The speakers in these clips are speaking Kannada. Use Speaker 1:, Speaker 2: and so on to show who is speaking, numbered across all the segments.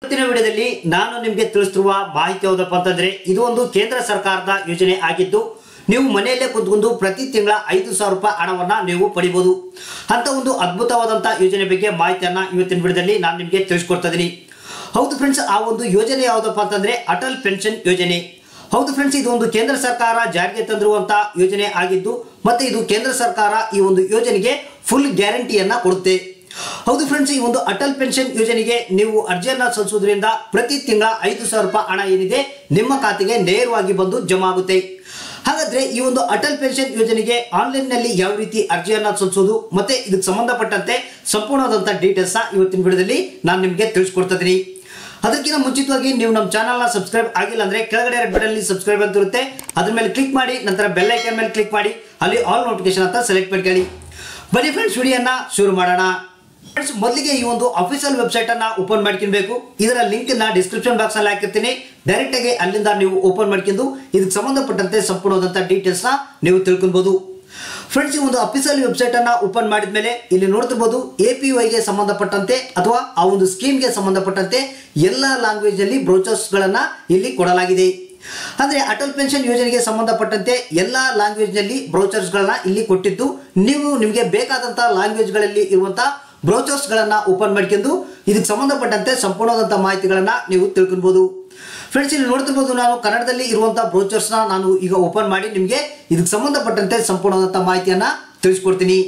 Speaker 1: ಇವತ್ತಿನ ವಿಡಿಯೋದಲ್ಲಿ ನಾನು ನಿಮಗೆ ತಿಳಿಸ್ತಿರುವ ಮಾಹಿತಿ ಯಾವುದಪ್ಪ ಅಂತಂದ್ರೆ ಇದು ಒಂದು ಕೇಂದ್ರ ಸರ್ಕಾರದ ಯೋಜನೆ ಆಗಿದ್ದು ನೀವು ಮನೆಯಲ್ಲೇ ಕುಂತ್ಕೊಂಡು ಪ್ರತಿ ತಿಂಗಳ ಐದು ಸಾವಿರ ರೂಪಾಯಿ ಹಣವನ್ನ ನೀವು ಪಡಿಬಹುದು ಅಂತ ಒಂದು ಅದ್ಭುತವಾದಂತಹ ಯೋಜನೆ ಬಗ್ಗೆ ಮಾಹಿತಿಯನ್ನ ಇವತ್ತಿನ ವಿಡಿಯೋದಲ್ಲಿ ನಾನು ನಿಮಗೆ ತಿಳಿಸ್ಕೊಡ್ತಾ ಇದೀನಿ ಹೌದು ಫ್ರೆಂಡ್ಸ್ ಆ ಒಂದು ಯೋಜನೆ ಯಾವುದಪ್ಪ ಅಂತಂದ್ರೆ ಅಟಲ್ ಪೆನ್ಷನ್ ಯೋಜನೆ ಹೌದು ಫ್ರೆಂಡ್ಸ್ ಇದು ಒಂದು ಕೇಂದ್ರ ಸರ್ಕಾರ ಜಾರಿಗೆ ತಂದಿರುವಂತಹ ಯೋಜನೆ ಆಗಿದ್ದು ಮತ್ತೆ ಇದು ಕೇಂದ್ರ ಸರ್ಕಾರ ಈ ಒಂದು ಯೋಜನೆಗೆ ಫುಲ್ ಗ್ಯಾರಂಟಿಯನ್ನ ಕೊಡುತ್ತೆ ಹೌದು ಫ್ರೆಂಡ್ಸ್ ಈ ಒಂದು ಅಟಲ್ ಪೆನ್ಷನ್ ಯೋಜನೆಗೆ ನೀವು ಅರ್ಜಿಯನ್ನ ಸಲ್ಲಿಸುವುದರಿಂದ ಪ್ರತಿ ತಿಂಗಳ ಐದು ಸಾವಿರ ರೂಪಾಯಿ ಹಣ ಏನಿದೆ ನಿಮ್ಮ ಖಾತೆಗೆ ನೇರವಾಗಿ ಬಂದು ಜಮಾ ಆಗುತ್ತೆ ಹಾಗಾದ್ರೆ ಈ ಒಂದು ಅಟಲ್ ಪೆನ್ಷನ್ ಯೋಜನೆಗೆ ಆನ್ಲೈನ್ ನಲ್ಲಿ ಯಾವ ರೀತಿ ಅರ್ಜಿಯನ್ನ ಸಲ್ಲಿಸೋದು ಮತ್ತೆ ಇದಕ್ಕೆ ಸಂಬಂಧಪಟ್ಟಂತೆ ಸಂಪೂರ್ಣವಾದಂತಹ ಡೀಟೇಲ್ಸ್ ಇವತ್ತಿನ ವಿಡಿಯೋದಲ್ಲಿ ನಾನು ನಿಮಗೆ ತಿಳಿಸ್ಕೊಡ್ತಾ ಇದ್ದೀನಿ ಅದಕ್ಕಿಂತ ಮುಂಚಿತವಾಗಿ ನೀವು ನಮ್ಮ ಚಾನಲ್ನ ಸಬ್ಸ್ಕ್ರೈಬ್ ಆಗಿಲ್ಲ ಅಂದ್ರೆ ಕೆಳಗಡೆ ರೆಡ್ ಬಟನ್ ಸಬ್ಸ್ಕ್ರೈಬ್ ಅಂತ ಇರುತ್ತೆ ಅದ್ರ ಮೇಲೆ ಕ್ಲಿಕ್ ಮಾಡಿ ನಂತರ ಬೆಲ್ ಐಕನ್ ಮೇಲೆ ಕ್ಲಿಕ್ ಮಾಡಿ ಅಲ್ಲಿ ಆಲ್ ನೋಟಿಫಿಕೇಶನ್ ಅಂತ ಸೆಲೆಕ್ಟ್ ಮಾಡ್ಕೊಳ್ಳಿ ಬನ್ನಿ ಫ್ರೆಂಡ್ಸ್ ವಿಡಿಯೋನ ಶುರು ಮಾಡೋಣ ಫ್ರೆಂಡ್ಸ್ ಮೊದಲಿಗೆ ಈ ಒಂದು ಅಫಿಷಿಯಲ್ ವೆಬ್ಸೈಟ್ ಅನ್ನ ಓಪನ್ ಮಾಡ್ಕೊಬೇಕು ಇದರ ಲಿಂಕ್ ನ ಡಿಸ್ಕ್ರಿಪ್ಷನ್ ಬಾಕ್ಸ್ ಅಲ್ಲಿ ಹಾಕಿರ್ತೀನಿ ಡೈರೆಕ್ಟ್ ಆಗಿ ಅಲ್ಲಿಂದ ನೀವು ಓಪನ್ ಮಾಡ್ಕೊಂಡು ಇದಕ್ಕೆ ಸಂಬಂಧಪಟ್ಟಂತೆ ಸಂಪೂರ್ಣವಾದಂತಹ ಡೀಟೇಲ್ಸ್ ನ ನೀವು ತಿಳ್ಕೊಬಹುದು ಫ್ರೆಂಡ್ಸ್ ಈ ಒಂದು ಅಫಿಷಿಯಲ್ ವೆಬ್ಸೈಟ್ ಅನ್ನ ಓಪನ್ ಮಾಡಿದ್ಮೇಲೆ ಇಲ್ಲಿ ನೋಡ್ತಿರ್ಬೋದು ಎ ಪಿ ವೈಗೆ ಸಂಬಂಧಪಟ್ಟಂತೆ ಅಥವಾ ಆ ಒಂದು ಸ್ಕೀಮ್ಗೆ ಸಂಬಂಧಪಟ್ಟಂತೆ ಎಲ್ಲ ಲ್ಯಾಂಗ್ವೇಜ್ ಅಲ್ಲಿ ಬ್ರೋಚರ್ಸ್ ಗಳನ್ನ ಇಲ್ಲಿ ಕೊಡಲಾಗಿದೆ ಅಂದ್ರೆ ಅಟಲ್ ಪೆನ್ಷನ್ ಯೋಜನೆಗೆ ಸಂಬಂಧಪಟ್ಟಂತೆ ಎಲ್ಲ ಲ್ಯಾಂಗ್ವೇಜ್ ನಲ್ಲಿ ಬ್ರೌಚರ್ಸ್ ಗಳನ್ನ ಇಲ್ಲಿ ಕೊಟ್ಟಿದ್ದು ನೀವು ನಿಮಗೆ ಬೇಕಾದಂತಹ ಲ್ಯಾಂಗ್ವೇಜ್ ಗಳಲ್ಲಿ ಇರುವಂತಹ ಬ್ರೌಚರ್ಸ್ ಗಳನ್ನ ಓಪನ್ ಮಾಡ್ಕೊಂಡು ಇದಕ್ಕೆ ಸಂಬಂಧಪಟ್ಟಂತೆ ಸಂಪೂರ್ಣವಾದಂತಹ ಮಾಹಿತಿಗಳನ್ನ ನೀವು ತಿಳ್ಕೊಬಹುದು ಫ್ರೆಂಡ್ಸ್ ಇಲ್ಲಿ ನೋಡ್ತಿರ್ಬೋದು ನಾನು ಕನ್ನಡದಲ್ಲಿ ಇರುವಂತಹ ಬ್ರೌಚರ್ಸ್ ನ ನಾನು ಈಗ ಓಪನ್ ಮಾಡಿ ನಿಮಗೆ ಇದಕ್ಕೆ ಸಂಬಂಧಪಟ್ಟಂತೆ ಸಂಪೂರ್ಣವಾದಂತಹ ಮಾಹಿತಿಯನ್ನ ತಿಳಿಸ್ಕೊಡ್ತೀನಿ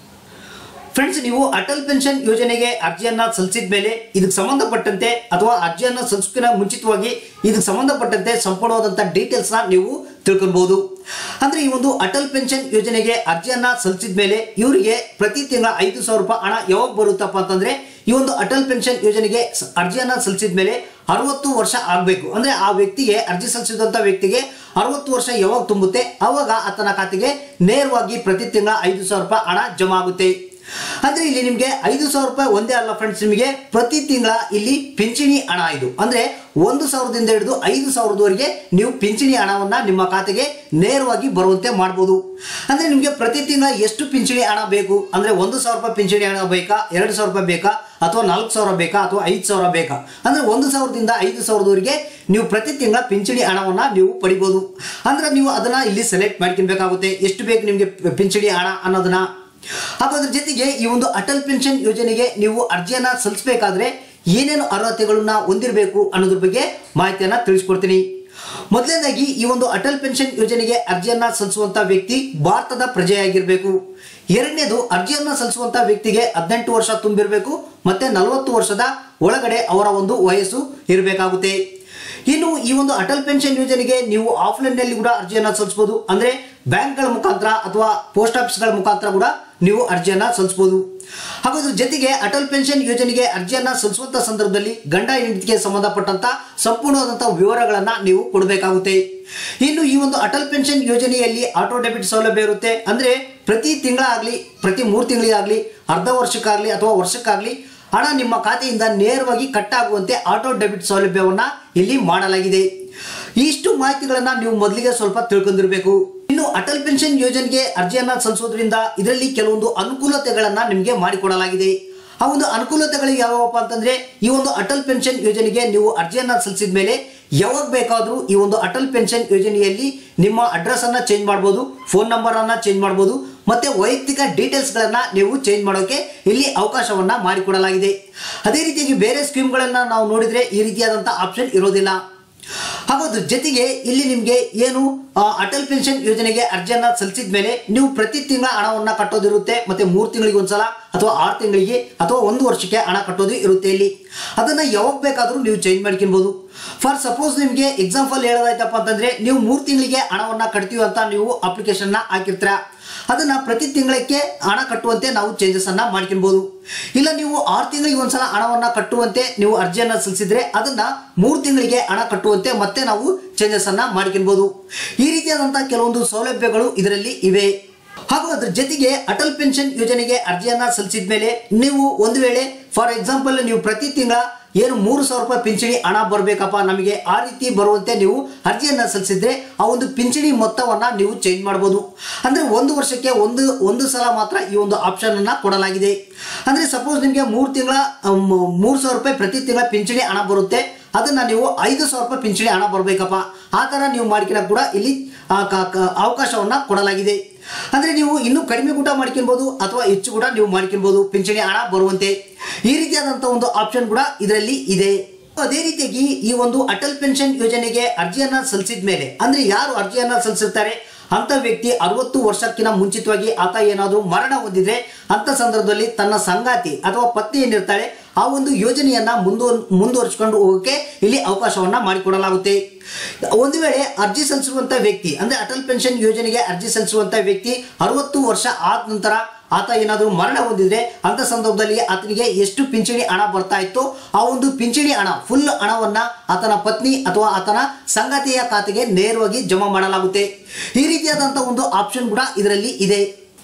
Speaker 1: ಫ್ರೆಂಡ್ಸ್ ನೀವು ಅಟಲ್ ಪೆನ್ಷನ್ ಯೋಜನೆಗೆ ಅರ್ಜಿಯನ್ನ ಸಲ್ಲಿಸಿದ ಮೇಲೆ ಇದಕ್ಕೆ ಸಂಬಂಧಪಟ್ಟಂತೆ ಅಥವಾ ಅರ್ಜಿಯನ್ನ ಸಲ್ಲಿಸೋಕಿನ ಮುಂಚಿತವಾಗಿ ಇದಕ್ಕೆ ಸಂಬಂಧಪಟ್ಟಂತೆ ಸಂಪೂರ್ಣವಾದಂತಹ ಡೀಟೇಲ್ಸ್ ನ ನೀವು ತಿಳ್ಕೊಬಹುದು ಅಂದ್ರೆ ಈ ಒಂದು ಅಟಲ್ ಪೆನ್ಷನ್ ಯೋಜನೆಗೆ ಅರ್ಜಿಯನ್ನ ಸಲ್ಲಿಸಿದ ಮೇಲೆ ಇವರಿಗೆ ಪ್ರತಿ ತಿಂಗಳ ಐದು ಸಾವಿರ ರೂಪಾಯಿ ಹಣ ಯಾವಾಗ ಬರುತ್ತಪ್ಪ ಅಂತಂದ್ರೆ ಈ ಒಂದು ಅಟಲ್ ಪೆನ್ಷನ್ ಯೋಜನೆಗೆ ಸ- ಅರ್ಜಿಯನ್ನ ಸಲ್ಲಿಸಿದ ಮೇಲೆ ಅರವತ್ತು ವರ್ಷ ಆಗಬೇಕು ಅಂದ್ರೆ ಆ ವ್ಯಕ್ತಿಗೆ ಅರ್ಜಿ ಸಲ್ಲಿಸಿದಂತ ವ್ಯಕ್ತಿಗೆ ಅರವತ್ತು ವರ್ಷ ಯಾವಾಗ ತುಂಬುತ್ತೆ ಅವಾಗ ಆತನ ಖಾತೆಗೆ ನೇರವಾಗಿ ಪ್ರತಿ ತಿಂಗಳ ಐದು ಸಾವಿರ ರೂಪಾಯಿ ಹಣ ಜಮಾ ಆಗುತ್ತೆ ಅಂದ್ರೆ ಇಲ್ಲಿ ನಿಮಗೆ ಐದು ಸಾವಿರ ರೂಪಾಯಿ ಒಂದೇ ಅಲ್ಲ ಫ್ರೆಂಡ್ಸ್ ನಿಮಗೆ ಪ್ರತಿ ತಿಂಗಳ ಇಲ್ಲಿ ಪಿಂಚಣಿ ಹಣ ಇದು ಅಂದ್ರೆ ಒಂದು ಸಾವಿರದಿಂದ ಹಿಡಿದು ಐದು ಸಾವಿರದವರೆಗೆ ನೀವು ಪಿಂಚಣಿ ಹಣವನ್ನ ನಿಮ್ಮ ಖಾತೆಗೆ ನೇರವಾಗಿ ಬರುವಂತೆ ಮಾಡ್ಬೋದು ಅಂದ್ರೆ ನಿಮಗೆ ಪ್ರತಿ ತಿಂಗಳ ಎಷ್ಟು ಪಿಂಚಣಿ ಹಣ ಬೇಕು ಅಂದ್ರೆ ಒಂದು ಸಾವಿರ ರೂಪಾಯಿ ಪಿಂಚಣಿ ಹಣ ಬೇಕಾ ಎರಡು ಸಾವಿರ ರೂಪಾಯಿ ಬೇಕಾ ಅಥವಾ ನಾಲ್ಕು ಸಾವಿರ ಬೇಕಾ ಅಥವಾ ಐದು ಸಾವಿರ ಬೇಕಾ ಅಂದ್ರೆ ಒಂದು ಸಾವಿರದಿಂದ ಐದು ಸಾವಿರದವರೆಗೆ ನೀವು ಪ್ರತಿ ತಿಂಗಳ ಪಿಂಚಣಿ ಹಣವನ್ನ ನೀವು ಪಡಿಬೋದು ಅಂದ್ರೆ ನೀವು ಅದನ್ನ ಇಲ್ಲಿ ಸೆಲೆಕ್ಟ್ ಮಾಡ್ಕೊಬೇಕಾಗುತ್ತೆ ಎಷ್ಟು ಬೇಕು ನಿಮಗೆ ಪಿಂಚಣಿ ಹಣ ಅನ್ನೋದನ್ನ ಹಾಗೂ ಅದ್ರ ಜೊತೆಗೆ ಈ ಒಂದು ಅಟಲ್ ಪೆನ್ಷನ್ ಯೋಜನೆಗೆ ನೀವು ಅರ್ಜಿಯನ್ನ ಸಲ್ಲಿಸಬೇಕಾದ್ರೆ ಏನೇನು ಅರ್ಹತೆಗಳನ್ನ ಹೊಂದಿರಬೇಕು ಅನ್ನೋದ್ರ ಬಗ್ಗೆ ಮಾಹಿತಿಯನ್ನ ತಿಳಿಸ್ಕೊಡ್ತೀನಿ ಮೊದಲನೇದಾಗಿ ಈ ಒಂದು ಅಟಲ್ ಪೆನ್ಷನ್ ಯೋಜನೆಗೆ ಅರ್ಜಿಯನ್ನ ಸಲ್ಲಿಸುವಂತ ವ್ಯಕ್ತಿ ಭಾರತದ ಪ್ರಜೆಯಾಗಿರ್ಬೇಕು ಎರಡನೇದು ಅರ್ಜಿಯನ್ನ ಸಲ್ಲಿಸುವಂತ ವ್ಯಕ್ತಿಗೆ ಹದಿನೆಂಟು ವರ್ಷ ತುಂಬಿರಬೇಕು ಮತ್ತೆ ನಲವತ್ತು ವರ್ಷದ ಒಳಗಡೆ ಅವರ ಒಂದು ವಯಸ್ಸು ಇರಬೇಕಾಗುತ್ತೆ ಇನ್ನು ಈ ಒಂದು ಅಟಲ್ ಪೆನ್ಷನ್ ಯೋಜನೆಗೆ ನೀವು ಆಫ್ಲೈನ್ ನಲ್ಲಿ ಕೂಡ ಅರ್ಜಿಯನ್ನ ಸಲ್ಲಿಸಬಹುದು ಅಂದ್ರೆ ಬ್ಯಾಂಕ್ಗಳ ಮುಖಾಂತರ ಅಥವಾ ಪೋಸ್ಟ್ ಆಫೀಸ್ಗಳ ಮುಖಾಂತರ ಕೂಡ ನೀವು ಅರ್ಜಿಯನ್ನ ಸಲ್ಲಿಸಬಹುದು ಹಾಗೂ ಅದ್ರ ಜೊತೆಗೆ ಅಟಲ್ ಪೆನ್ಷನ್ ಯೋಜನೆಗೆ ಅರ್ಜಿಯನ್ನ ಸಲ್ಲಿಸುವಂತ ಸಂದರ್ಭದಲ್ಲಿ ಗಂಡ ಹೆಂಡತಿಗೆ ಸಂಬಂಧಪಟ್ಟಂತ ಸಂಪೂರ್ಣವಾದಂತಹ ವಿವರಗಳನ್ನ ನೀವು ಕೊಡಬೇಕಾಗುತ್ತೆ ಇನ್ನು ಈ ಒಂದು ಅಟಲ್ ಪೆನ್ಷನ್ ಯೋಜನೆಯಲ್ಲಿ ಆಟೋ ಡೆಬಿಟ್ ಸೌಲಭ್ಯ ಇರುತ್ತೆ ಅಂದ್ರೆ ಪ್ರತಿ ತಿಂಗಳಾಗ್ಲಿ ಪ್ರತಿ ಮೂರು ತಿಂಗಳಿಗಾಗ್ಲಿ ಅರ್ಧ ವರ್ಷಕ್ಕಾಗ್ಲಿ ಅಥವಾ ವರ್ಷಕ್ಕಾಗ್ಲಿ ಹಣ ನಿಮ್ಮ ಖಾತೆಯಿಂದ ನೇರವಾಗಿ ಕಟ್ ಆಗುವಂತೆ ಆಟೋ ಡೆಬಿಟ್ ಸೌಲಭ್ಯವನ್ನ ಇಲ್ಲಿ ಮಾಡಲಾಗಿದೆ ಇಷ್ಟು ಮಾಹಿತಿಗಳನ್ನ ನೀವು ಮೊದಲಿಗೆ ಸ್ವಲ್ಪ ತಿಳ್ಕೊಂಡಿರ್ಬೇಕು ಇನ್ನು ಅಟಲ್ ಪೆನ್ಷನ್ ಯೋಜನೆಗೆ ಅರ್ಜಿಯನ್ನ ಸಲ್ಲಿಸೋದ್ರಿಂದ ಇದರಲ್ಲಿ ಕೆಲವೊಂದು ಅನುಕೂಲತೆಗಳನ್ನ ನಿಮಗೆ ಮಾಡಿಕೊಡಲಾಗಿದೆ ಆ ಒಂದು ಅನುಕೂಲತೆಗಳು ಯಾವಪ್ಪ ಅಂತಂದ್ರೆ ಈ ಒಂದು ಅಟಲ್ ಪೆನ್ಷನ್ ಯೋಜನೆಗೆ ನೀವು ಅರ್ಜಿಯನ್ನ ಸಲ್ಲಿಸಿದ ಮೇಲೆ ಯಾವಾಗ ಬೇಕಾದ್ರೂ ಈ ಒಂದು ಅಟಲ್ ಪೆನ್ಷನ್ ಯೋಜನೆಯಲ್ಲಿ ನಿಮ್ಮ ಅಡ್ರೆಸ್ ಅನ್ನ ಚೇಂಜ್ ಮಾಡಬಹುದು ಫೋನ್ ನಂಬರ್ ಅನ್ನ ಚೇಂಜ್ ಮಾಡಬಹುದು ಮತ್ತೆ ವೈಯಕ್ತಿಕ ಡೀಟೇಲ್ಸ್ ಗಳನ್ನ ನೀವು ಚೇಂಜ್ ಮಾಡೋಕೆ ಇಲ್ಲಿ ಅವಕಾಶವನ್ನ ಮಾಡಿಕೊಡಲಾಗಿದೆ ಅದೇ ರೀತಿಯಾಗಿ ಬೇರೆ ಸ್ಕೀಮ್ಗಳನ್ನ ನಾವು ನೋಡಿದ್ರೆ ಈ ರೀತಿಯಾದಂತಹ ಆಪ್ಷನ್ ಇರೋದಿಲ್ಲ ಹಾಗೂ ಅದ್ರ ಜೊತೆಗೆ ಇಲ್ಲಿ ನಿಮಗೆ ಏನು ಆ, ಅಟಲ್ ಪೆನ್ಷನ್ ಯೋಜನೆಗೆ ಅರ್ಜಿಯನ್ನ ಸಲ್ಲಿಸಿದ ಮೇಲೆ ನೀವು ಪ್ರತಿ ತಿಂಗಳ ಹಣವನ್ನ ಕಟ್ಟೋದಿರುತ್ತೆ ಮತ್ತೆ ಮೂರು ತಿಂಗಳಿಗೆ ಒಂದ್ಸಲ ಅಥವಾ ಆರು ತಿಂಗಳಿಗೆ ಅಥವಾ ಒಂದು ವರ್ಷಕ್ಕೆ ಹಣ ಕಟ್ಟೋದು ಇರುತ್ತೆ ಇಲ್ಲಿ ಅದನ್ನ ಯಾವಾಗ ಬೇಕಾದ್ರೂ ನೀವು ಚೇಂಜ್ ಮಾಡ್ಕೊಬಹುದು ಫಾರ್ ಸಪೋಸ್ ನಿಮಗೆ ಎಕ್ಸಾಂಪಲ್ ಹೇಳೋದಾಯ್ತಪ್ಪ ಅಂತಂದ್ರೆ ನೀವು ಮೂರು ತಿಂಗಳಿಗೆ ಹಣವನ್ನ ಕಟ್ತೀವಿ ಅಂತ ನೀವು ಅಪ್ಲಿಕೇಶನ್ ನ ಹಾಕಿರ್ತೀರ ಅದನ್ನ ಪ್ರತಿ ತಿಂಗಳಕ್ಕೆ ಹಣ ಕಟ್ಟುವಂತೆ ನಾವು ಚೇಂಜಸ್ ಅನ್ನ ಮಾಡ್ಕೊಬಹುದು ಇಲ್ಲ ನೀವು ಆರು ತಿಂಗಳಿಗೆ ಒಂದ್ಸಲ ಹಣವನ್ನ ಕಟ್ಟುವಂತೆ ನೀವು ಅರ್ಜಿಯನ್ನ ಸಲ್ಲಿಸಿದ್ರೆ ಅದನ್ನ ಮೂರು ತಿಂಗಳಿಗೆ ಹಣ ಕಟ್ಟುವಂತೆ ಮತ್ತೆ ನಾವು ಚೇಂಜಸ್ ಅನ್ನ ಮಾಡ್ಕೊಬಹುದು ಈ ರೀತಿಯಾದಂತಹ ಕೆಲವೊಂದು ಸೌಲಭ್ಯಗಳು ಇದರಲ್ಲಿ ಇವೆ ಹಾಗೂ ಅದ್ರ ಜೊತೆಗೆ ಅಟಲ್ ಪೆನ್ಷನ್ ಯೋಜನೆಗೆ ಅರ್ಜಿಯನ್ನ ಸಲ್ಲಿಸಿದ ಮೇಲೆ ನೀವು ಒಂದು ವೇಳೆ ಫಾರ್ ಎಕ್ಸಾಂಪಲ್ ನೀವು ಪ್ರತಿ ತಿಂಗಳ ಏನು ಮೂರು ಸಾವಿರ ರೂಪಾಯಿ ಪಿಂಚಣಿ ಹಣ ಬರಬೇಕಪ್ಪ ನಮಗೆ ಆ ರೀತಿ ಬರುವಂತೆ ನೀವು ಅರ್ಜಿಯನ್ನು ಸಲ್ಲಿಸಿದ್ರೆ ಆ ಒಂದು ಪಿಂಚಣಿ ಮೊತ್ತವನ್ನ ನೀವು ಚೇಂಜ್ ಮಾಡ್ಬೋದು ಅಂದ್ರೆ ಒಂದು ವರ್ಷಕ್ಕೆ ಒಂದು ಒಂದು ಸಲ ಮಾತ್ರ ಈ ಒಂದು ಆಪ್ಷನ್ ಅನ್ನ ಕೊಡಲಾಗಿದೆ ಅಂದ್ರೆ ಸಪೋಸ್ ನಿಮಗೆ ಮೂರು ತಿಂಗಳ ಮೂರು ಸಾವಿರ ರೂಪಾಯಿ ಪ್ರತಿ ತಿಂಗಳ ಪಿಂಚಣಿ ಹಣ ಬರುತ್ತೆ ಅದನ್ನ ನೀವು ಐದು ಸಾವಿರ ರೂಪಾಯಿ ಪಿಂಚಣಿ ಹಣ ಬರಬೇಕಪ್ಪ ಆ ಥರ ನೀವು ಮಾಡ್ಕೊಳ್ಳೋಕೆ ಕೂಡ ಇಲ್ಲಿ ಆ, ಕ- ಕ- ಅವಕಾಶವನ್ನ ಕೊಡಲಾಗಿದೆ ಅಂದ್ರೆ ನೀವು ಇನ್ನೂ ಕಡಿಮೆ ಊಟ ಮಾಡ್ಕೊಳ್ಬೋದು ಅಥವಾ ಹೆಚ್ಚು ಕೂಡ ನೀವು ಮಾಡ್ಕೊಳ್ಬೋದು ಪಿಂಚಣಿ ಹಣ ಬರುವಂತೆ ಈ ರೀತಿಯಾದಂಥ ಒಂದು ಆಪ್ಷನ್ ಕೂಡ ಇದರಲ್ಲಿ ಇದೆ ಅದೇ ರೀತಿಯಾಗಿ ಈ ಒಂದು ಅಟಲ್ ಪೆನ್ಷನ್ ಯೋಜನೆಗೆ ಅರ್ಜಿಯನ್ನ ಸಲ್ಲಿಸಿದ ಮೇಲೆ ಅಂದ್ರೆ ಯಾರು ಅರ್ಜಿಯನ್ನ ಸಲ್ಲಿಸಿರ್ತಾರೆ ಅಂತ ವ್ಯಕ್ತಿ ಅರವತ್ತು ವರ್ಷಕ್ಕಿಂತ ಮುಂಚಿತವಾಗಿ ಆತ ಏನಾದರೂ ಮರಣ ಹೊಂದಿದ್ರೆ ಅಂತ ಸಂದರ್ಭದಲ್ಲಿ ತನ್ನ ಸಂಗಾತಿ ಅಥವಾ ಪತ್ನಿ ಏನಿರ್ತಾಳೆ ಆ ಒಂದು ಯೋಜನೆಯನ್ನ ಮುಂದುವ ಮುಂದುವರಿಸಿಕೊಂಡು ಹೋಗೋಕೆ ಇಲ್ಲಿ ಅವಕಾಶವನ್ನ ಮಾಡಿಕೊಡಲಾಗುತ್ತೆ ಒಂದು ವೇಳೆ ಅರ್ಜಿ ಸಲ್ಲಿಸುವಂತ ವ್ಯಕ್ತಿ ಅಂದ್ರೆ ಅಟಲ್ ಪೆನ್ಷನ್ ಯೋಜನೆಗೆ ಅರ್ಜಿ ಸಲ್ಲಿಸುವಂತ ವ್ಯಕ್ತಿ ಅರವತ್ತು ವರ್ಷ ಆದ ನಂತರ ಆತ ಏನಾದರೂ ಮರಣ ಹೊಂದಿದ್ರೆ ಅಂತ ಸಂದರ್ಭದಲ್ಲಿ ಆತನಿಗೆ ಎಷ್ಟು ಪಿಂಚಣಿ ಹಣ ಬರ್ತಾ ಇತ್ತು ಆ ಒಂದು ಪಿಂಚಣಿ ಹಣ ಫುಲ್ ಹಣವನ್ನ ಆತನ ಪತ್ನಿ ಅಥವಾ ಆತನ ಸಂಗಾತಿಯ ಖಾತೆಗೆ ನೇರವಾಗಿ ಜಮಾ ಮಾಡಲಾಗುತ್ತೆ ಈ ರೀತಿಯಾದಂಥ ಒಂದು ಆಪ್ಷನ್ ಕೂಡ ಇದರಲ್ಲಿ ಇದೆ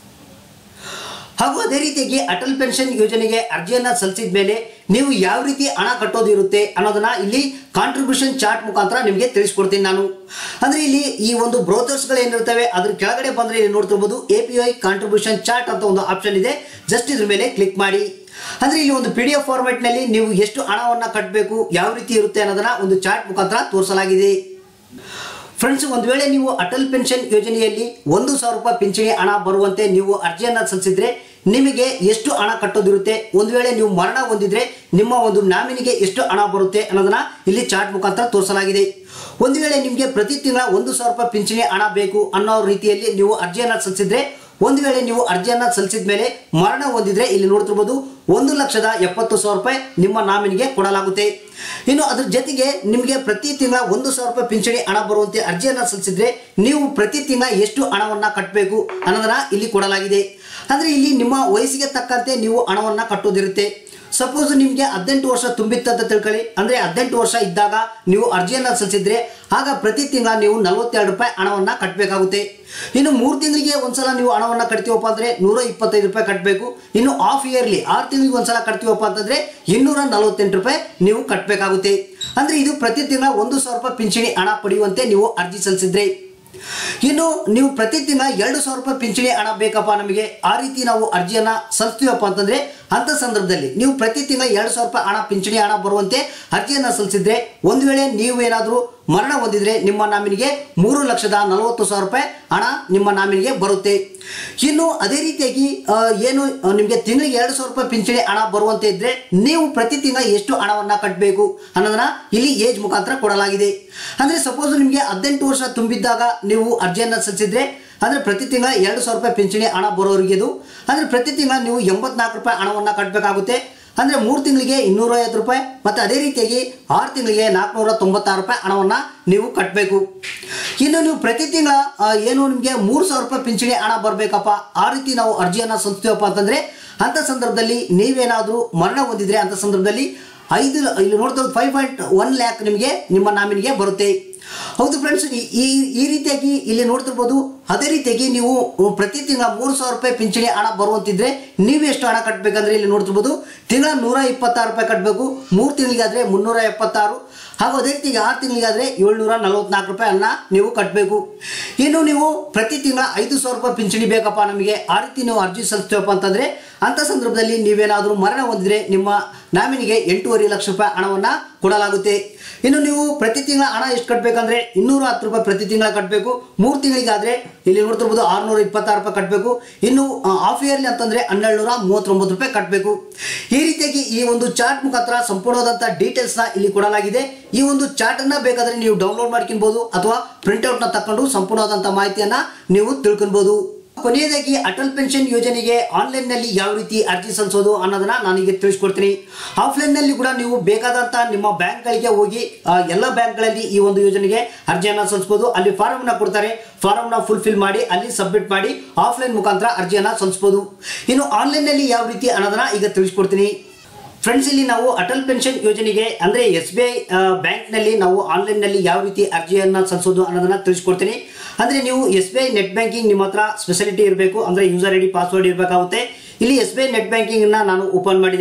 Speaker 1: ಹಾಗೂ ಅದೇ ರೀತಿಯಾಗಿ ಅಟಲ್ ಪೆನ್ಷನ್ ಯೋಜನೆಗೆ ಅರ್ಜಿಯನ್ನ ಸಲ್ಲಿಸಿದ ಮೇಲೆ ನೀವು ಯಾವ ರೀತಿ ಹಣ ಕಟ್ಟೋದು ಇರುತ್ತೆ ಅನ್ನೋದನ್ನ ಇಲ್ಲಿ ಕಾಂಟ್ರಿಬ್ಯೂಷನ್ ಚಾರ್ಟ್ ಮುಖಾಂತರ ನಿಮಗೆ ತಿಳಿಸ್ಕೊಡ್ತೀನಿ ನಾನು ಅಂದ್ರೆ ಇಲ್ಲಿ ಈ ಒಂದು ಬ್ರೋಚರ್ಸ್ಗಳು ಏನಿರ್ತವೆ ಅದ್ರ ಕೆಳಗಡೆ ಬಂದ್ರೆ ಇಲ್ಲಿ ನೋಡ್ತಿರ್ಬೋದು A P I contribution chart ಅಂತ ಒಂದು ಆಪ್ಷನ್ ಇದೆ ಜಸ್ಟ್ ಇದ್ರ ಮೇಲೆ ಕ್ಲಿಕ್ ಮಾಡಿ ಅಂದ್ರೆ ಇಲ್ಲಿ ಒಂದು ಪಿ ಡಿ ಎಫ್ ಫಾರ್ಮೆಟ್ನಲ್ಲಿ ನೀವು ಎಷ್ಟು ಹಣವನ್ನ ಕಟ್ಟಬೇಕು ಯಾವ ರೀತಿ ಇರುತ್ತೆ ಅನ್ನೋದನ್ನ ಒಂದು ಚಾರ್ಟ್ ಮುಖಾಂತರ ತೋರಿಸಲಾಗಿದೆ ಫ್ರೆಂಡ್ಸ್ ಒಂದು ವೇಳೆ ನೀವು ಅಟಲ್ ಪೆನ್ಷನ್ ಯೋಜನೆಯಲ್ಲಿ ಒಂದು ಸಾವಿರ ರೂಪಾಯಿ ಪಿಂಚಣಿ ಹಣ ಬರುವಂತೆ ನೀವು ಅರ್ಜಿಯನ್ನ ಸಲ್ಲಿಸಿದ್ರೆ ನಿಮಗೆ ಎಷ್ಟು ಹಣ ಕಟ್ಟೋದಿರುತ್ತೆ ಒಂದು ವೇಳೆ ನೀವು ಮರಣ ಹೊಂದಿದ್ರೆ ನಿಮ್ಮ ಒಂದು ನಾಮಿನಿಗೆ ಎಷ್ಟು ಹಣ ಬರುತ್ತೆ ಅನ್ನೋದನ್ನ ಇಲ್ಲಿ ಚಾರ್ಟ್ ಮುಖಾಂತರ ತೋರಿಸಲಾಗಿದೆ ಒಂದು ವೇಳೆ ನಿಮಗೆ ಪ್ರತಿ ತಿಂಗಳ ಒಂದು ಸಾವಿರ ರೂಪಾಯಿ ಪಿಂಚಣಿ ಹಣ ಬೇಕು ಅನ್ನೋ ರೀತಿಯಲ್ಲಿ ನೀವು ಅರ್ಜಿಯನ್ನ ಸಲ್ಲಿಸಿದ್ರೆ ಒಂದು ವೇಳೆ ನೀವು ಅರ್ಜಿಯನ್ನ ಸಲ್ಲಿಸಿದ ಮೇಲೆ ಮರಣ ಹೊಂದಿದ್ರೆ ಇಲ್ಲಿ ನೋಡ್ತಿರ್ಬೋದು ಒಂದು ಲಕ್ಷದ ಎಪ್ಪತ್ತು ಸಾವಿರ ರೂಪಾಯಿ ನಿಮ್ಮ ನಾಮಿನಿಗೆ ಕೊಡಲಾಗುತ್ತೆ ಇನ್ನು ಅದ್ರ ಜೊತೆಗೆ ನಿಮಗೆ ಪ್ರತಿ ತಿಂಗಳ ಒಂದು ಸಾವಿರ ರೂಪಾಯಿ ಪಿಂಚಣಿ ಹಣ ಬರುವಂತೆ ಅರ್ಜಿಯನ್ನ ಸಲ್ಲಿಸಿದ್ರೆ ನೀವು ಪ್ರತಿ ತಿಂಗಳ ಎಷ್ಟು ಹಣವನ್ನ ಕಟ್ಟಬೇಕು ಅನ್ನೋದನ್ನ ಇಲ್ಲಿ ಕೊಡಲಾಗಿದೆ ಅಂದ್ರೆ ಇಲ್ಲಿ ನಿಮ್ಮ ವಯಸ್ಸಿಗೆ ತಕ್ಕಂತೆ ನೀವು ಹಣವನ್ನ ಕಟ್ಟೋದಿರುತ್ತೆ ಸಪೋಸ್ ನಿಮಗೆ ಹದಿನೆಂಟು ವರ್ಷ ತುಂಬಿತ್ತಂತ ತಿಳ್ಕೊಳ್ಳಿ ಅಂದ್ರೆ ಹದಿನೆಂಟು ವರ್ಷ ಇದ್ದಾಗ ನೀವು ಅರ್ಜಿಯನ್ನ ಸಲ್ಲಿಸಿದ್ರೆ ಆಗ ಪ್ರತಿ ತಿಂಗಳ ನೀವು ನಲವತ್ತೆರಡು ರೂಪಾಯಿ ಹಣವನ್ನ ಕಟ್ಟಬೇಕಾಗುತ್ತೆ ಇನ್ನು ಮೂರು ತಿಂಗಳಿಗೆ ಒಂದ್ಸಲ ನೀವು ಹಣವನ್ನ ಕಟ್ತೀವಪ್ಪ ಅಂದ್ರೆ ನೂರ ಇಪ್ಪತ್ತೈದು ರೂಪಾಯಿ ಕಟ್ಟಬೇಕು ಇನ್ನು ಹಾಫ್ ಇಯರ್ಲಿ ಆರು ತಿಂಗಳಿಗೆ ಒಂದ್ಸಲ ಕಟ್ತೀವಪ್ಪ ಅಂತಂದ್ರೆ ಇನ್ನೂರ ನಲವತ್ತೆಂಟು ರೂಪಾಯಿ ನೀವು ಕಟ್ಟಬೇಕಾಗುತ್ತೆ ಅಂದ್ರೆ ಇದು ಪ್ರತಿ ತಿಂಗಳ ಒಂದು ಸಾವಿರ ರೂಪಾಯಿ ಪಿಂಚಣಿ ಹಣ ಪಡೆಯುವಂತೆ ನೀವು ಅರ್ಜಿ ಸಲ್ಲಿಸಿದ್ರೆ ಇನ್ನು ನೀವು ಪ್ರತಿ ತಿಂಗಳ ಎರಡು ಸಾವಿರ ರೂಪಾಯಿ ಪಿಂಚಣಿ ಹಣ ಬೇಕಪ್ಪ ನಮಗೆ ಆ ರೀತಿ ನಾವು ಅರ್ಜಿಯನ್ನ ಸಲ್ಲಿಸ್ತೀವಪ್ಪ ಅಂತಂದ್ರೆ ಅಂತ ಸಂದರ್ಭದಲ್ಲಿ ನೀವು ಪ್ರತಿ ತಿಂಗಳ ಎರಡು ಸಾವಿರ ರೂಪಾಯಿ ಹಣ ಪಿಂಚಣಿ ಹಣ ಬರುವಂತೆ ಅರ್ಜಿಯನ್ನ ಸಲ್ಲಿಸಿದ್ರೆ ಒಂದು ವೇಳೆ ನೀವು ಏನಾದರೂ ಮರಣ ಹೊಂದಿದ್ರೆ ನಿಮ್ಮ ನಾಮಿನಿಗೆ ಮೂರು ಲಕ್ಷದ ನಲವತ್ತು ಸಾವಿರ ರೂಪಾಯಿ ಹಣ ನಿಮ್ಮ ನಾಮಿನಿಗೆ ಬರುತ್ತೆ ಇನ್ನು ಅದೇ ರೀತಿಯಾಗಿ ಆ, ಏನು ಆ, ನಿಮಗೆ ತಿಂಗಳಿಗೆ ಎರಡು ಸಾವಿರ ರೂಪಾಯಿ ಪಿಂಚಣಿ ಹಣ ಬರುವಂತೆ ಇದ್ರೆ ನೀವು ಪ್ರತಿ ತಿಂಗಳ ಎಷ್ಟು ಹಣವನ್ನ ಕಟ್ಟಬೇಕು ಅನ್ನೋದನ್ನ ಇಲ್ಲಿ ಏಜ್ ಮುಖಾಂತರ ಕೊಡಲಾಗಿದೆ ಅಂದ್ರೆ ಸಪೋಸ್ ನಿಮಗೆ ಹದಿನೆಂಟು ವರ್ಷ ತುಂಬಿದ್ದಾಗ ನೀವು ಅರ್ಜಿಯನ್ನ ಸಲ್ಲಿಸಿದ್ರೆ ಅಂದ್ರೆ ಪ್ರತಿ ತಿಂಗಳ ಎರಡು ಸಾವಿರ ರೂಪಾಯಿ ಪಿಂಚಣಿ ಹಣ ಬರೋರಿಗೆ ಇದು ಅಂದ್ರೆ ಪ್ರತಿ ತಿಂಗಳ ನೀವು ಎಂಬತ್ನಾಲ್ಕು ರೂಪಾಯಿ ಹಣವನ್ನ ಕಟ್ಟಬೇಕಾಗುತ್ತೆ ಅಂದ್ರೆ ಮೂರು ತಿಂಗಳಿಗೆ ಇನ್ನೂರ ಐವತ್ತು ರೂಪಾಯಿ ಮತ್ತೆ ಅದೇ ರೀತಿಯಾಗಿ ಆರು ತಿಂಗಳಿಗೆ ನಾಲ್ಕುನೂರ ತೊಂಬತ್ತಾರು ರೂಪಾಯಿ ಹಣವನ್ನ ನೀವು ಕಟ್ಟಬೇಕು ಇನ್ನು ನೀವು ಪ್ರತಿ ತಿಂಗಳ ಆ, ಏನು ನಿಮಗೆ ಮೂರು ಸಾವಿರ ರೂಪಾಯಿ ಪಿಂಚಣಿ ಹಣ ಬರಬೇಕಪ್ಪ ಆ ರೀತಿ ನಾವು ಅರ್ಜಿಯನ್ನ ಸಲ್ಲಿಸ್ತೀವಪ್ಪ ಅಂತಂದ್ರೆ ಅಂತ ಸಂದರ್ಭದಲ್ಲಿ ನೀವೇನಾದರೂ ಮರಣ ಹೊಂದಿದ್ರೆ ಅಂತ ಸಂದರ್ಭದಲ್ಲಿ ಐದು ಇಲ್ಲಿ ನೋಡ್ತಾ ಫೈವ್ ಪಾಯಿಂಟ್ ಒನ್ ಲ್ಯಾಕ್ ನಿಮಗೆ ನಿಮ್ಮ ನಾಮಿನಿಗೆ ಬರುತ್ತೆ ಹೌದು ಫ್ರೆಂಡ್ಸ್ ಈ ಈ ರೀತಿಯಾಗಿ ಇಲ್ಲಿ ನೋಡ್ತಿರ್ಬೋದು ಅದೇ ರೀತಿಯಾಗಿ ನೀವು ಪ್ರತಿ ತಿಂಗಳ ಮೂರು ಸಾವಿರ ರೂಪಾಯಿ ಪಿಂಚಣಿ ಹಣ ಬರುವಂತಿದ್ರೆ ನೀವು ಎಷ್ಟು ಹಣ ಕಟ್ಟಬೇಕಂದ್ರೆ ಇಲ್ಲಿ ನೋಡ್ತಿರ್ಬೋದು ತಿಂಗಳ ನೂರ ಇಪ್ಪತ್ತಾರು ರೂಪಾಯಿ ಕಟ್ಟಬೇಕು ಮೂರು ತಿಂಗಳಿಗಾದ್ರೆ ಮುನ್ನೂರ ಎಪ್ಪತ್ತಾರು ಹಾಗೂ ಅದೇ ರೀತಿ ಆರು ತಿಂಗಳಿಗಾದ್ರೆ ಏಳ್ನೂರ ನಲವತ್ನಾಲ್ಕು ರೂಪಾಯಿ ಅನ್ನ ನೀವು ಕಟ್ಟಬೇಕು ಇನ್ನು ನೀವು ಪ್ರತಿ ತಿಂಗಳ ಐದು ಸಾವಿರ ರೂಪಾಯಿ ಪಿಂಚಣಿ ಬೇಕಪ್ಪ ನಮಗೆ ಆ ರೀತಿ ನೀವು ಅರ್ಜಿ ಸಲ್ಲಿಸ್ತೀವಪ್ಪ ಅಂತಂದ್ರೆ ಅಂತ ಸಂದರ್ಭದಲ್ಲಿ ನೀವೇನಾದರೂ ಮರಣ ಹೊಂದಿದ್ರೆ ನಿಮ್ಮ ನಾಮಿನಿಗೆ ಎಂಟೂವರೆ ಲಕ್ಷ ರೂಪಾಯಿ ಹಣವನ್ನ ಕೊಡಲಾಗುತ್ತೆ ಇನ್ನು ನೀವು ಪ್ರತಿ ತಿಂಗಳ ಹಣ ಎಷ್ಟು ಕಟ್ಟಬೇಕಂದ್ರೆ ಇನ್ನೂರ ಹತ್ತು ರೂಪಾಯಿ ಪ್ರತಿ ತಿಂಗಳ ಕಟ್ಟಬೇಕು ಮೂರು ತಿಂಗಳಿಗಾದ್ರೆ ಇಲ್ಲಿ ನೋಡ್ತಿರ್ಬೋದು ಆರುನೂರ ಇಪ್ಪತ್ತಾರು ರೂಪಾಯಿ ಕಟ್ಟಬೇಕು ಇನ್ನು ಹಾಫ್ ಇಯರ್ಲಿ ಅಂತಂದ್ರೆ ಹನ್ನೆರಡು ನೂರ ಮೂವತ್ತೊಂಬತ್ತು ರೂಪಾಯಿ ಕಟ್ಟಬೇಕು ಈ ರೀತಿಯಾಗಿ ಈ ಒಂದು ಚಾರ್ಟ್ ಮುಖಾಂತರ ಸಂಪೂರ್ಣವಾದಂಥ ಡೀಟೇಲ್ಸ್ನ ಇಲ್ಲಿ ಕೊಡಲಾಗಿದೆ ಈ ಒಂದು ಚಾರ್ಟ್ ಅನ್ನ ಬೇಕಾದ್ರೆ ನೀವು ಡೌನ್ಲೋಡ್ ಮಾಡ್ಕೊಬಹುದು ಅಥವಾ ಪ್ರಿಂಟ್ಔಟ್ನ ತಕೊಂಡು ಸಂಪೂರ್ಣವಾದಂಥ ಮಾಹಿತಿಯನ್ನ ನೀವು ತಿಳ್ಕೊಬಹುದು ಕೊನೆಯದಾಗಿ ಅಟಲ್ ಪೆನ್ಷನ್ ಯೋಜನೆಗೆ ಆನ್ಲೈನ್ ನಲ್ಲಿ ಯಾವ ರೀತಿ ಅರ್ಜಿ ಸಲ್ಲಿಸೋದು ಅನ್ನೋದನ್ನ ನಾನೀಗ ತಿಳಿಸ್ಕೊಡ್ತೀನಿ ಆಫ್ಲೈನ್ ನಲ್ಲಿ ಕೂಡ ನೀವು ಬೇಕಾದಂತ ನಿಮ್ಮ ಬ್ಯಾಂಕ್ಗಳಿಗೆ ಹೋಗಿ ಆ, ಎಲ್ಲ ಬ್ಯಾಂಕ್ಗಳಲ್ಲಿ ಈ ಒಂದು ಯೋಜನೆಗೆ ಅರ್ಜಿಯನ್ನ ಸಲ್ಲಿಸಬಹುದು ಅಲ್ಲಿ ಫಾರಂ ನ ಕೊಡ್ತಾರೆ ಫಾರಂ ನ ಫುಲ್ಫಿಲ್ ಮಾಡಿ ಅಲ್ಲಿ ಸಬ್ಮಿಟ್ ಮಾಡಿ ಆಫ್ಲೈನ್ ಮುಖಾಂತರ ಅರ್ಜಿಯನ್ನ ಸಲ್ಲಿಸಬಹುದು ಇನ್ನು ಆನ್ಲೈನ್ ನಲ್ಲಿ ಯಾವ ರೀತಿ ಅನ್ನೋದನ್ನ ಈಗ ತಿಳಿಸ್ಕೊಡ್ತೀನಿ ಫ್ರೆಂಡ್ಸ್ ಇಲ್ಲಿ ನಾವು ಅಟಲ್ ಪೆನ್ಷನ್ ಯೋಜನೆಗೆ ಅಂದ್ರೆ ಎಸ್ ಬಿ ಐ ಬ್ಯಾಂಕ್ನಲ್ಲಿ ನಾವು ಆನ್ಲೈನ್ನಲ್ಲಿ ಯಾವ ರೀತಿ ಅರ್ಜಿಯನ್ನು ಸಲ್ಲಿಸೋದು ಅನ್ನೋದನ್ನ ತಿಳಿಸ್ಕೊಡ್ತೀನಿ ಅಂದ್ರೆ ನೀವು S B I net banking ನಿಮ್ಮ ಹತ್ರ ಸ್ಪೆಷಾಲಿಟಿ ಇರಬೇಕು ಅಂದ್ರೆ ಯೂಸರ್ ಐ ಡಿ ಪಾಸ್ವರ್ಡ್ ಇರಬೇಕಾಗುತ್ತೆ ಇಲ್ಲಿ S B I net banking ನಾನು ಓಪನ್ ಮಾಡಿದ್ದೀನಿ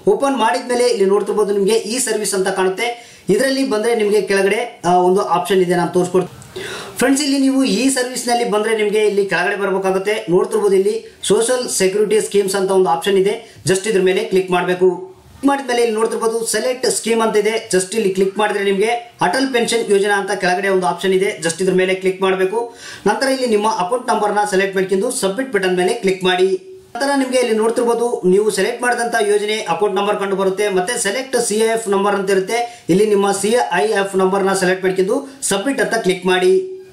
Speaker 1: ಓಪನ್ ಮಾಡಿದ ಮೇಲೆ ಇಲ್ಲಿ ನೋಡ್ತಿರ್ಬೋದು ನಿಮಗೆ ಈ ಸರ್ವಿಸ್ ಅಂತ ಕಾಣುತ್ತೆ ಇದರಲ್ಲಿ ಬಂದರೆ ನಿಮಗೆ ಕೆಳಗಡೆ ಆ, ಒಂದು ಆಪ್ಷನ್ ಇದೆ ನಾನು ತೋರಿಸ್ಕೊಡ್ತೀನಿ ಫ್ರೆಂಡ್ಸ್ ಇಲ್ಲಿ ನೀವು ಈ ಸರ್ವಿಸ್ನಲ್ಲಿ ಬಂದರೆ ನಿಮಗೆ ಇಲ್ಲಿ ಕೆಳಗಡೆ ಬರಬೇಕಾಗುತ್ತೆ ನೋಡ್ತಿರ್ಬೋದು ಇಲ್ಲಿ ಸೋಷಿಯಲ್ ಸೆಕ್ಯೂರಿಟಿ ಸ್ಕೀಮ್ಸ್ ಅಂತ ಒಂದು ಆಪ್ಷನ್ ಇದೆ ಜಸ್ಟ್ ಇದ್ರ ಮೇಲೆ ಕ್ಲಿಕ್ ಮಾಡಬೇಕು ಮಾಡಿದ ಮೇಲೆ ಇಲ್ಲಿ ನೋಡ್ತಿರ್ಬೋದು ಸೆಲೆಕ್ಟ್ ಸ್ಕೀಮ್ ಅಂತ ಇದೆ ಜಸ್ಟ್ ಇಲ್ಲಿ ಕ್ಲಿಕ್ ಮಾಡಿದ್ರೆ ನಿಮಗೆ ಅಟಲ್ ಪೆನ್ಷನ್ ಯೋಜನಾ ಅಂತ ಕೆಳಗಡೆ ಒಂದು ಆಪ್ಷನ್ ಇದೆ ಜಸ್ಟ್ ಇದ್ರ ಮೇಲೆ ಕ್ಲಿಕ್ ಮಾಡಬೇಕು ನಂತರ ಇಲ್ಲಿ ನಿಮ್ಮ ಅಕೌಂಟ್ ನಂಬರ್ನ ಸೆಲೆಕ್ಟ್ ಮಾಡ್ಕೊಂಡು ಸಬ್ಮಿಟ್ ಬಟನ್ ಮೇಲೆ ಕ್ಲಿಕ್ ಮಾಡಿ ನಂತರ ನಿಮಗೆ ಇಲ್ಲಿ ನೋಡ್ತಿರ್ಬೋದು ನೀವು ಸೆಲೆಕ್ಟ್ ಮಾಡಿದಂಥ ಯೋಜನೆ ಅಕೌಂಟ್ ನಂಬರ್ ಕಂಡು ಬರುತ್ತೆ ಮತ್ತೆ select C I F number ಅಂತ ಇರುತ್ತೆ ಇಲ್ಲಿ ನಿಮ್ಮ ಸಿ ಐ ಎಫ್ ನಂಬರ್ನ ಸೆಲೆಕ್ಟ್ ಮಾಡ್ಕೊಂಡು ಸಬ್ಮಿಟ್ ಅಂತ ಕ್ಲಿಕ್ ಮಾಡಿ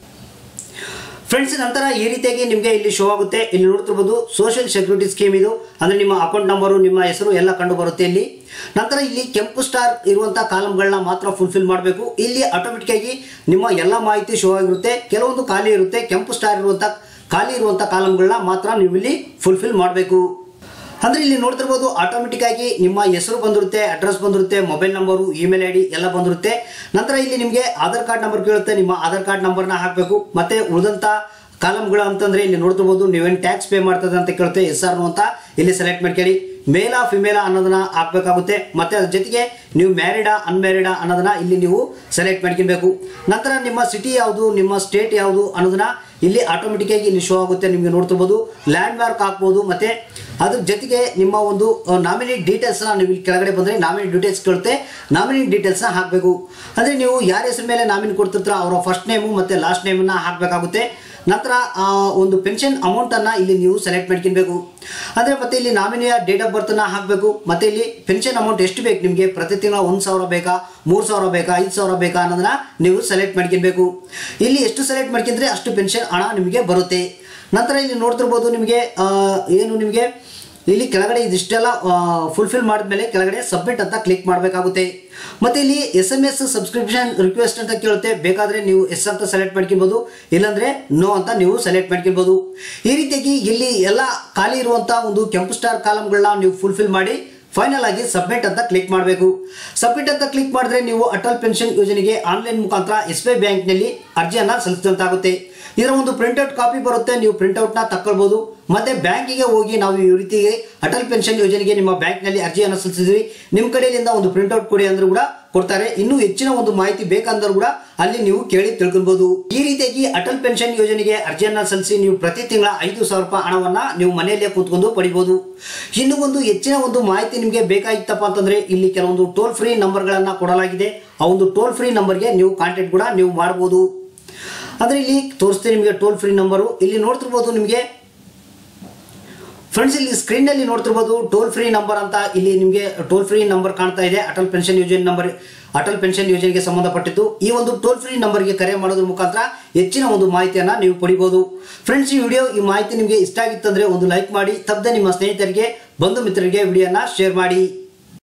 Speaker 1: ಫ್ರೆಂಡ್ಸ್ ನಂತರ ಈ ರೀತಿಯಾಗಿ ನಿಮಗೆ ಇಲ್ಲಿ ಶೋ ಆಗುತ್ತೆ ಇಲ್ಲಿ ನೋಡ್ತಿರ್ಬೋದು ಸೋಷಿಯಲ್ ಸೆಕ್ಯೂರಿಟಿ ಸ್ಕೀಮ್ ಇದು ಅಂದರೆ ನಿಮ್ಮ ಅಕೌಂಟ್ ನಂಬರು ನಿಮ್ಮ ಹೆಸರು ಎಲ್ಲ ಕಂಡು ಬರುತ್ತೆ ಇಲ್ಲಿ ನಂತರ ಇಲ್ಲಿ ಕೆಂಪು ಸ್ಟಾರ್ ಇರುವಂಥ ಕಾಲಮ್ಗಳನ್ನ ಮಾತ್ರ ಫುಲ್ಫಿಲ್ ಮಾಡಬೇಕು ಇಲ್ಲಿ ಆಟೋಮೆಟಿಕ್ ಆಗಿ ನಿಮ್ಮ ಎಲ್ಲ ಮಾಹಿತಿ ಶೋ ಆಗಿರುತ್ತೆ ಕೆಲವೊಂದು ಖಾಲಿ ಇರುತ್ತೆ ಕೆಂಪು ಸ್ಟಾರ್ ಇರುವಂಥ ಖಾಲಿ ಇರುವಂಥ ಕಾಲಮ್ಗಳನ್ನ ಮಾತ್ರ ನೀವು ಇಲ್ಲಿ ಫುಲ್ಫಿಲ್ ಮಾಡಬೇಕು ಅಂದ್ರೆ ಇಲ್ಲಿ ನೋಡ್ತಿರ್ಬೋದು ಆಟೋಮೆಟಿಕ್ ಆಗಿ ನಿಮ್ಮ ಹೆಸರು ಬಂದಿರುತ್ತೆ ಅಡ್ರೆಸ್ ಬಂದಿರುತ್ತೆ mobile number email I D ಎಲ್ಲ ಬಂದಿರುತ್ತೆ ನಂತರ ಇಲ್ಲಿ ನಿಮಗೆ ಆಧಾರ್ ಕಾರ್ಡ್ ನಂಬರ್ ಕೇಳುತ್ತೆ ನಿಮ್ಮ ಆಧಾರ್ ಕಾರ್ಡ್ ನಂಬರ್ನ ಹಾಕಬೇಕು ಮತ್ತೆ ಉಳಿದಂಥ ಕಾಲಮ್ಗಳು ಅಂತಂದ್ರೆ ಇಲ್ಲಿ ನೋಡ್ತಿರ್ಬೋದು ನೀವೇನು ಟ್ಯಾಕ್ಸ್ ಪೇ ಮಾಡ್ತದೆ ಅಂತ ಕೇಳುತ್ತೆ ಎಸ್ ಆರ್ ಅಂತ ಇಲ್ಲಿ ಸೆಲೆಕ್ಟ್ ಮಾಡ್ಕೊಳ್ಳಿ ಮೇಲಾ ಫಿಮೇಲಾ ಅನ್ನೋದನ್ನ ಹಾಕ್ಬೇಕಾಗುತ್ತೆ ಮತ್ತೆ ಅದ್ರ ಜೊತೆಗೆ ನೀವು ಮ್ಯಾರಿಡಾ ಅನ್ಮ್ಯಾರಿಡಾ ಅನ್ನೋದನ್ನ ಇಲ್ಲಿ ನೀವು ಸೆಲೆಕ್ಟ್ ಮಾಡ್ಕೊಬೇಕು ನಂತರ ನಿಮ್ಮ ಸಿಟಿ ಯಾವುದು ನಿಮ್ಮ ಸ್ಟೇಟ್ ಯಾವುದು ಅನ್ನೋದನ್ನ ಇಲ್ಲಿ ಆಟೋಮೆಟಿಕ್ ಆಗಿ ಇಲ್ಲಿ ಶೋ ಆಗುತ್ತೆ ನಿಮಗೆ ನೋಡ್ತಿರ್ಬೋದು ಲ್ಯಾಂಡ್ ಮಾರ್ಕ್ ಹಾಕ್ಬೋದು ಮತ್ತೆ ಅದ್ರ ಜೊತೆಗೆ ನಿಮ್ಮ ಒಂದು ನಾಮಿನಿ ಡೀಟೇಲ್ಸ್ನ ನೀವು ಇಲ್ಲಿ ಕೆಳಗಡೆ ಬಂದರೆ ನಾಮಿನಿ ಡೀಟೇಲ್ಸ್ ಕೇಳುತ್ತೆ ನಾಮಿನಿ ಡೀಟೇಲ್ಸ್ನ ಹಾಕಬೇಕು ಅಂದರೆ ನೀವು ಯಾರ ಹೆಸರು ಮೇಲೆ ನಾಮಿನಿ ಕೊಡ್ತಿರ್ತೀರ ಅವರ ಫಸ್ಟ್ ನೇಮು ಮತ್ತು ಲಾಸ್ಟ್ ನೇಮನ್ನ ಹಾಕಬೇಕಾಗುತ್ತೆ ನಂತರ ಆ ಒಂದು ಪೆನ್ಷನ್ ಅಮೌಂಟನ್ನು ಇಲ್ಲಿ ನೀವು ಸೆಲೆಕ್ಟ್ ಮಾಡ್ಕೊಬೇಕು ಅಂದರೆ ಮತ್ತೆ ಇಲ್ಲಿ ನಾಮಿನಿಯ ಡೇಟ್ ಆಫ್ ಬರ್ತನ್ನ ಹಾಕಬೇಕು ಮತ್ತೆ ಇಲ್ಲಿ ಪೆನ್ಷನ್ ಅಮೌಂಟ್ ಎಷ್ಟು ಬೇಕು ನಿಮಗೆ ಪ್ರತಿ ತಿಂಗಳ ಒಂದು ಸಾವಿರ ಬೇಕಾ ಮೂರು ಸಾವಿರ ಬೇಕಾ ಐದು ಸಾವಿರ ಬೇಕಾ ಅನ್ನೋದನ್ನ ನೀವು ಸೆಲೆಕ್ಟ್ ಮಾಡ್ಕೊಬೇಕು ಇಲ್ಲಿ ಎಷ್ಟು ಸೆಲೆಕ್ಟ್ ಮಾಡ್ಕೊಂಡ್ರೆ ಅಷ್ಟು ಪೆನ್ಷನ್ ಹಣ ನಿಮಗೆ ಬರುತ್ತೆ ನಂತರ ಇಲ್ಲಿ ನೋಡ್ತಿರ್ಬೋದು ನಿಮಗೆ ಆ, ಏನು ನಿಮಗೆ ಇಲ್ಲಿ ಕೆಳಗಡೆ ಇದಿಷ್ಟೆಲ್ಲ ಫುಲ್ಫಿಲ್ ಮಾಡಿದ್ಮೇಲೆ ಕೆಳಗಡೆ ಸಬ್ಮಿಟ್ ಅಂತ ಕ್ಲಿಕ್ ಮಾಡಬೇಕಾಗುತ್ತೆ ಮತ್ತೆ ಇಲ್ಲಿ S M S subscription request ಅಂತ ಕೇಳುತ್ತೆ ಬೇಕಾದರೆ ನೀವು ಎಸ್ ಅಂತ ಸೆಲೆಕ್ಟ್ ಮಾಡ್ಕೊಬೋದು ಇಲ್ಲಾಂದ್ರೆ ನೋ ಅಂತ ನೀವು ಸೆಲೆಕ್ಟ್ ಮಾಡ್ಕೊಬೋದು ಈ ರೀತಿಯಾಗಿ ಇಲ್ಲಿ ಎಲ್ಲ ಖಾಲಿ ಇರುವಂಥ ಒಂದು ಕೆಂಪು ಸ್ಟಾರ್ ಕಾಲಮ್ಗಳನ್ನ ನೀವು ಫುಲ್ಫಿಲ್ ಮಾಡಿ ಫೈನಲ್ ಆಗಿ ಸಬ್ಮಿಟ್ ಅಂತ ಕ್ಲಿಕ್ ಮಾಡಬೇಕು ಸಬ್ಮಿಟ್ ಅಂತ ಕ್ಲಿಕ್ ಮಾಡಿದ್ರೆ ನೀವು ಅಟಲ್ ಪೆನ್ಷನ್ ಯೋಜನೆಗೆ ಆನ್ಲೈನ್ ಮುಖಾಂತರ ಎಸ್ ಬಿ ಐ ಬ್ಯಾಂಕ್ನಲ್ಲಿ ಅರ್ಜಿಯನ್ನು ಸಲ್ಲಿಸಿದಂತಾಗುತ್ತೆ ಇದರ ಒಂದು ಪ್ರಿಂಟ್ಔಟ್ ಕಾಪಿ ಬರುತ್ತೆ ನೀವು ಪ್ರಿಂಟ್ಔಟ್ನ ತಕ್ಕೊಳ್ಬೋದು ಮತ್ತೆ ಬ್ಯಾಂಕಿಗೆ ಹೋಗಿ ನಾವು ಈ ರೀತಿಗೆ ಅಟಲ್ ಪೆನ್ಷನ್ ಯೋಜನೆಗೆ ನಿಮ್ಮ ಬ್ಯಾಂಕ್ನಲ್ಲಿ ಅರ್ಜಿಯನ್ನು ಸಲ್ಲಿಸಿದ್ವಿ ನಿಮ್ಮ ಕಡೆಯಿಂದ ಒಂದು ಪ್ರಿಂಟ್ಔಟ್ ಕೊಡಿ ಅಂದ್ರೂ ಕೂಡ ಕೊಡ್ತಾರೆ ಇನ್ನೂ ಹೆಚ್ಚಿನ ಒಂದು ಮಾಹಿತಿ ಬೇಕಂದ್ರೂ ಕೂಡ ಅಲ್ಲಿ ನೀವು ಕೇಳಿ ತಿಳ್ಕೊಬಹುದು ಈ ರೀತಿಯಾಗಿ ಅಟಲ್ ಪೆನ್ಷನ್ ಯೋಜನೆಗೆ ಅರ್ಜಿಯನ್ನ ಸಲ್ಲಿಸಿ ನೀವು ಪ್ರತಿ ತಿಂಗಳ ಐದು ಸಾವಿರ ರೂಪಾಯಿ ಹಣವನ್ನ ನೀವು ಮನೆಯಲ್ಲೇ ಕೂತ್ಕೊಂಡು ಪಡಿಬಹುದು ಇನ್ನು ಒಂದು ಹೆಚ್ಚಿನ ಒಂದು ಮಾಹಿತಿ ನಿಮಗೆ ಬೇಕಾಗಿತ್ತಪ್ಪ ಅಂತಂದ್ರೆ ಇಲ್ಲಿ ಕೆಲವೊಂದು ಟೋಲ್ ಫ್ರೀ ನಂಬರ್ಗಳನ್ನ ಕೊಡಲಾಗಿದೆ ಆ ಒಂದು ಟೋಲ್ ಫ್ರೀ ನಂಬರ್ಗೆ ನೀವು ಕಾಂಟ್ಯಾಕ್ಟ್ ಕೂಡ ನೀವು ಮಾಡಬಹುದು ಅಂದ್ರೆ ಇಲ್ಲಿ ತೋರಿಸ್ತೀನಿ ನಿಮಗೆ ಟೋಲ್ ಫ್ರೀ ನಂಬರು ಇಲ್ಲಿ ನೋಡ್ತಿರ್ಬೋದು ನಿಮಗೆ ಫ್ರೆಂಡ್ಸ್ ಇಲ್ಲಿ ಸ್ಕ್ರೀನ್ನಲ್ಲಿ ನೋಡ್ತಿರ್ಬೋದು ಟೋಲ್ ಫ್ರೀ ನಂಬರ್ ಅಂತ ಇಲ್ಲಿ ನಿಮಗೆ ಟೋಲ್ ಫ್ರೀ ನಂಬರ್ ಕಾಣ್ತಾ ಇದೆ ಅಟಲ್ ಪೆನ್ಷನ್ ಯೋಜನೆ ನಂಬರ್ ಅಟಲ್ ಪೆನ್ಷನ್ ಯೋಜನೆಗೆ ಸಂಬಂಧಪಟ್ಟಿದ್ದು ಈ ಒಂದು ಟೋಲ್ ಫ್ರೀ ನಂಬರ್ಗೆ ಕರೆ ಮಾಡೋದ್ರ ಮುಖಾಂತರ ಹೆಚ್ಚಿನ ಒಂದು ಮಾಹಿತಿಯನ್ನು ನೀವು ಪಡಿಬೋದು ಫ್ರೆಂಡ್ಸ್ ಈ ವಿಡಿಯೋ ಈ ಮಾಹಿತಿ ನಿಮಗೆ ಇಷ್ಟ ಆಗಿತ್ತಂದ್ರೆ ಒಂದು ಲೈಕ್ ಮಾಡಿ ತಪ್ಪದೆ ನಿಮ್ಮ ಸ್ನೇಹಿತರಿಗೆ ಬಂಧು ಮಿತ್ರರಿಗೆ ವಿಡಿಯೋನ ಶೇರ್ ಮಾಡಿ